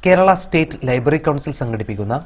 Kerala state library council സംഘടിപ്പിക്കുന്ന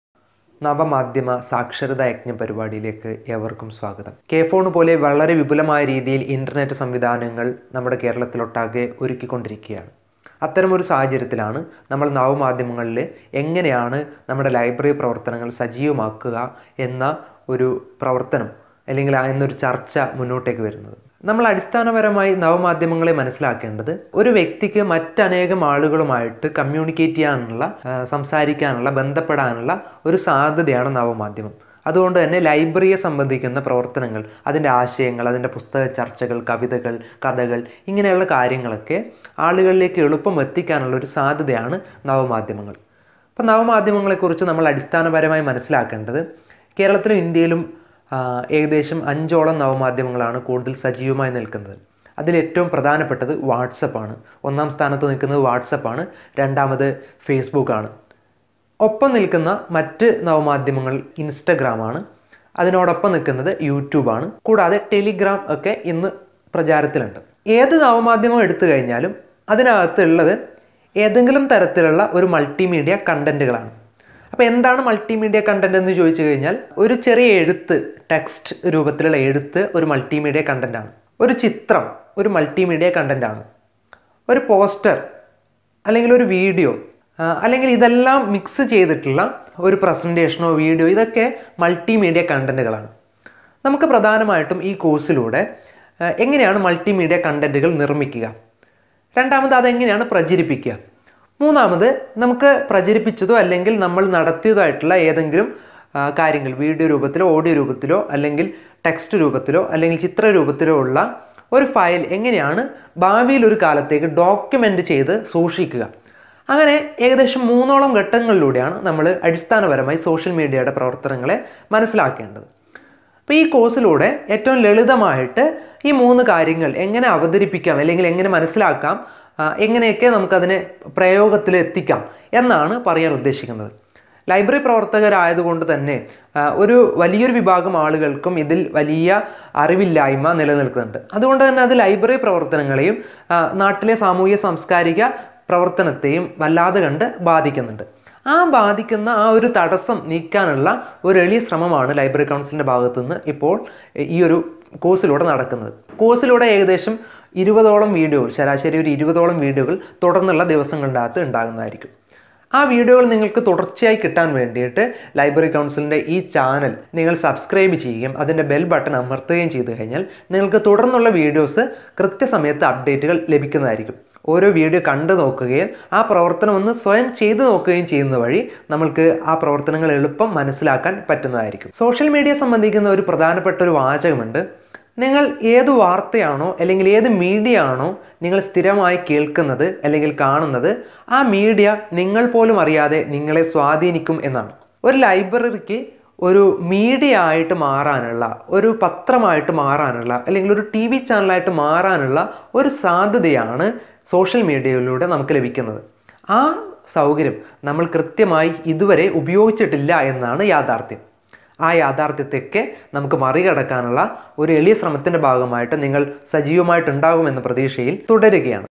നവമാധ്യമ സാക്ഷരതാ യജ്ഞ പരിപാടിയിലേക്ക് ഏവർക്കും സ്വാഗതം കെ ഫോൺ പോലെ വളരെ വിപുലമായ രീതിയിൽ ഇൻ്റർനെറ്റ് സംവിധാനങ്ങൾ നമ്മുടെ കേരളത്തിലൊട്ടാകെ ഒരുക്കിക്കൊണ്ടിരിക്കുകയാണ് അത്തരമൊരു സാഹചര്യത്തിലാണ് നമ്മൾ നവമാധ്യമങ്ങളിൽ എങ്ങനെയാണ് നമ്മുടെ ലൈബ്രറി പ്രവർത്തനങ്ങൾ സജീവമാക്കുക എന്ന ഒരു പ്രവർത്തനം അല്ലെങ്കിൽ ആ എന്നൊരു ചർച്ച മുന്നോട്ടേക്ക് വരുന്നത് നമ്മൾ അടിസ്ഥാനപരമായി നവമാധ്യമങ്ങളെ മനസ്സിലാക്കേണ്ടത് ഒരു വ്യക്തിക്ക് മറ്റനേകം ആളുകളുമായിട്ട് കമ്മ്യൂണിക്കേറ്റ് ചെയ്യാനുള്ള ആ, സംസാരിക്കാനുള്ള ബന്ധപ്പെടാനുള്ള ഒരു സാധ്യതയാണ് നവമാധ്യമം അതുകൊണ്ട് തന്നെ ലൈബ്രറിയെ സംബന്ധിക്കുന്ന പ്രവർത്തനങ്ങൾ അതിൻ്റെ ആശയങ്ങൾ അതിൻ്റെ പുസ്തക ചർച്ചകൾ കവിതകൾ കഥകൾ ഇങ്ങനെയുള്ള കാര്യങ്ങളൊക്കെ ആളുകളിലേക്ക് എളുപ്പം എത്തിക്കാനുള്ള ഒരു സാധ്യതയാണ് നവമാധ്യമങ്ങൾ അപ്പം നവമാധ്യമങ്ങളെക്കുറിച്ച് നമ്മൾ അടിസ്ഥാനപരമായി മനസ്സിലാക്കേണ്ടത് കേരളത്തിലും ഇന്ത്യയിലും ആ, ഏകദേശം അഞ്ചോളം നവമാധ്യമങ്ങളാണ് കൂടുതൽ സജീവമായി നിൽക്കുന്നത് അതിൽ ഏറ്റവും പ്രധാനപ്പെട്ടത് വാട്സപ്പാണ് ഒന്നാം സ്ഥാനത്ത് നിൽക്കുന്നത് വാട്സപ്പാണ് രണ്ടാമത് ഫേസ്ബുക്കാണ് ഒപ്പം നിൽക്കുന്ന മറ്റ് നവമാധ്യമങ്ങൾ ഇൻസ്റ്റഗ്രാമാണ് അതിനോടൊപ്പം നിൽക്കുന്നത് യൂട്യൂബാണ് കൂടാതെ ടെലിഗ്രാം ഒക്കെ ഇന്ന് പ്രചാരത്തിലുണ്ട് ഏത് നവമാധ്യമം എടുത്തു കഴിഞ്ഞാലും അതിനകത്തുള്ളത് ഏതെങ്കിലും തരത്തിലുള്ള ഒരു മൾട്ടിമീഡിയ കണ്ടന്റുകളാണ് അപ്പോൾ എന്താണ് മൾട്ടിമീഡിയ കണ്ടന്റ് എന്ന് ചോദിച്ചു കഴിഞ്ഞാൽ ഒരു ചെറിയ എഴുത്ത് ടെക്സ്റ്റ് രൂപത്തിലുള്ള എഴുത്ത് ഒരു മൾട്ടിമീഡിയ കണ്ടന്റാണ് ഒരു ചിത്രം ഒരു മൾട്ടിമീഡിയ കണ്ടന്റാണ് ഒരു പോസ്റ്റർ അല്ലെങ്കിൽ ഒരു വീഡിയോ ആ, അല്ലെങ്കിൽ ഇതെല്ലാം മിക്സ് ചെയ്തിട്ടുള്ള ഒരു പ്രസൻറ്റേഷനോ വീഡിയോ ഇതൊക്കെ മൾട്ടിമീഡിയ കണ്ടന്റുകളാണ് നമുക്ക് പ്രധാനമായിട്ടും ഈ കോഴ്സിലൂടെ ആ, എങ്ങനെയാണ് മൾട്ടിമീഡിയ കണ്ടന്റുകൾ നിർമ്മിക്കുക രണ്ടാമത് അതെങ്ങനെയാണ് പ്രചരിപ്പിക്കുക മൂന്നാമത് നമുക്ക് പ്രചരിപ്പിച്ചതോ അല്ലെങ്കിൽ നമ്മൾ നടത്തിയതോ ആയിട്ടുള്ള ഏതെങ്കിലും ആ, കാര്യങ്ങൾ വീഡിയോ രൂപത്തിലോ ഓഡിയോ രൂപത്തിലോ അല്ലെങ്കിൽ ടെക്സ്റ്റ് രൂപത്തിലോ അല്ലെങ്കിൽ ചിത്ര രൂപത്തിലോ ഉള്ള ഒരു ഫയൽ എങ്ങനെയാണ് ഭാവിയിൽ ഒരു കാലത്തേക്ക് ഡോക്യുമെൻ്റ് ചെയ്ത് സൂക്ഷിക്കുക അങ്ങനെ ഏകദേശം മൂന്നോളം ഘട്ടങ്ങളിലൂടെയാണ് നമ്മൾ അടിസ്ഥാനപരമായി സോഷ്യൽ മീഡിയയുടെ പ്രവർത്തനങ്ങളെ മനസ്സിലാക്കേണ്ടത് അപ്പോൾ ഈ കോഴ്സിലൂടെ ഏറ്റവും ലളിതമായിട്ട് ഈ മൂന്ന് കാര്യങ്ങൾ എങ്ങനെ അവതരിപ്പിക്കാം അല്ലെങ്കിൽ എങ്ങനെ മനസ്സിലാക്കാം ആ, എങ്ങനെയൊക്കെ നമുക്കതിനെ പ്രയോഗത്തിൽ എത്തിക്കാം എന്നാണ് പറയാൻ ഉദ്ദേശിക്കുന്നത് ലൈബ്രറി പ്രവർത്തകരായതുകൊണ്ട് തന്നെ ആ, ഒരു വലിയൊരു വിഭാഗം ആളുകൾക്കും ഇതിൽ വലിയ അറിവില്ലായ്മ നിലനിൽക്കുന്നുണ്ട് അതുകൊണ്ട് തന്നെ അത് ലൈബ്രറി പ്രവർത്തനങ്ങളെയും ആ, നാട്ടിലെ സാമൂഹ്യ സാംസ്കാരിക പ്രവർത്തനത്തെയും വല്ലാതെ കണ്ട് ബാധിക്കുന്നുണ്ട് ആ ബാധിക്കുന്ന ആ ഒരു തടസ്സം നീക്കാനുള്ള ഒരു എളിയ ശ്രമമാണ് ലൈബ്രറി കൗൺസിലിൻ്റെ ഭാഗത്തു നിന്ന് ഇപ്പോൾ ഈ ഒരു കോഴ്സിലൂടെ നടക്കുന്നത് കോഴ്സിലൂടെ ഏകദേശം ഇരുപതോളം വീഡിയോകൾ ശരാശരി ഒരു ഇരുപതോളം വീഡിയോകൾ തുടർന്നുള്ള ദിവസങ്ങളുടെ അകത്ത് ഉണ്ടാകുന്നതായിരിക്കും ആ വീഡിയോകൾ നിങ്ങൾക്ക് തുടർച്ചയായി കിട്ടാൻ വേണ്ടിയിട്ട് ലൈബ്രറി കൗൺസിലിൻ്റെ ഈ ചാനൽ നിങ്ങൾ സബ്സ്ക്രൈബ് ചെയ്യുകയും അതിൻ്റെ ബെൽ ബട്ടൺ അമർത്തുകയും ചെയ്തു കഴിഞ്ഞാൽ നിങ്ങൾക്ക് തുടർന്നുള്ള വീഡിയോസ് കൃത്യസമയത്ത് അപ്ഡേറ്റുകൾ ലഭിക്കുന്നതായിരിക്കും ഓരോ വീഡിയോ കണ്ടു നോക്കുകയും ആ പ്രവർത്തനം ഒന്ന് സ്വയം ചെയ്തു നോക്കുകയും ചെയ്യുന്ന വഴി നമ്മൾക്ക് ആ പ്രവർത്തനങ്ങൾ എളുപ്പം മനസ്സിലാക്കാൻ പറ്റുന്നതായിരിക്കും സോഷ്യൽ മീഡിയ സംബന്ധിക്കുന്ന ഒരു പ്രധാനപ്പെട്ട ഒരു വാചകമുണ്ട് നിങ്ങൾ ഏത് വാർത്തയാണോ അല്ലെങ്കിൽ ഏത് മീഡിയ ആണോ നിങ്ങൾ സ്ഥിരമായി കേൾക്കുന്നത് അല്ലെങ്കിൽ കാണുന്നത് ആ മീഡിയ നിങ്ങൾ പോലും അറിയാതെ നിങ്ങളെ സ്വാധീനിക്കും എന്നാണ് ഒരു ലൈബ്രറിക്ക് ഒരു മീഡിയ ആയിട്ട് മാറാനുള്ള ഒരു പത്രമായിട്ട് മാറാനുള്ള അല്ലെങ്കിൽ ഒരു ടി വി ചാനലായിട്ട് മാറാനുള്ള ഒരു സാധ്യതയാണ് സോഷ്യൽ മീഡിയയിലൂടെ നമുക്ക് ലഭിക്കുന്നത് ആ സൗകര്യം നമ്മൾ കൃത്യമായി ഇതുവരെ ഉപയോഗിച്ചിട്ടില്ല എന്നാണ് യാഥാർത്ഥ്യം ആ യാഥാർത്ഥ്യത്തെയൊക്കെ നമുക്ക് മറികടക്കാനുള്ള ഒരു എളിയ ശ്രമത്തിൻ്റെ ഭാഗമായിട്ട് നിങ്ങൾ സജീവമായിട്ടുണ്ടാകുമെന്ന പ്രതീക്ഷയിൽ തുടരുകയാണ്